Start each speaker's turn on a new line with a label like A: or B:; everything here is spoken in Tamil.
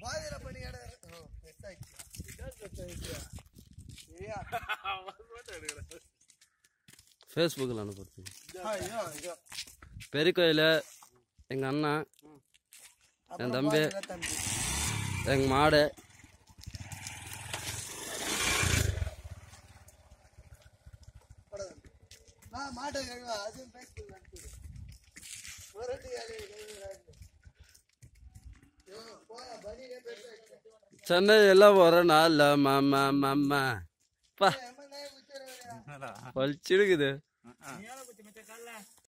A: பாதியில பண்ணி கிடக்குற. ஓ, பெருசாயிடுச்சு. சரியா?
B: ஃபேஸ்புக்கில் அனுப்புறது
A: ஐயோ, ஐயோ.
B: பெரிய கோயில் எங்கள் அண்ணன்
A: அப்புறம்
B: தம்பி.
A: பாதியில தம்பி.
B: எங்கள் மாடு
A: போடா தம்பி. ஆ, மாட்டை கழுவா, அதுவும் Facebook ல அனுப்பிடு. ஒரு வாட்டி கழுவி, கழுவி, ஐயோ, போயா, பனியே பெருசாயிடுச்சு.
B: சென்னை எல்லாம் ஒரு நாள் மாமா மாமா பா
A: ஏம்மா, நான் குத்திடுவேன்.
B: பழிச்சிடுக்குது